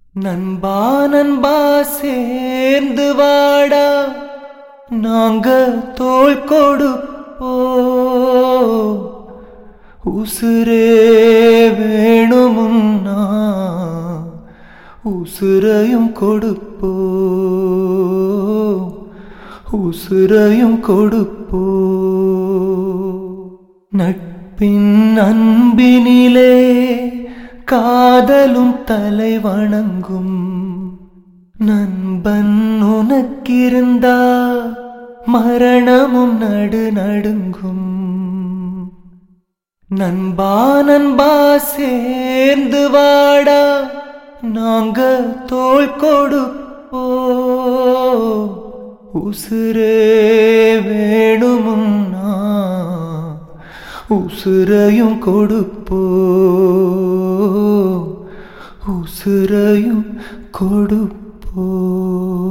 நண்பா நண்பா சேர்ந்து வாடா நாங்க தோள் கொடுப்போ உசுரே வேணுமுன்னா உசுரையும் கொடுப்போ உசுரையும் கொடுப்போ நட்பின் அன்பினிலே காதலும் தலை வணங்கும் நண்பன் உனக்கிருந்தா மரணமும் நடு நடுங்கும் நண்பா நண்பா சேர்ந்து வாடா நாங்க தோள் கொடுப்போ உசுரே வேணுமுன்னா உசுரையும் கொடுப்போ உசுரையும் கொடுப்போ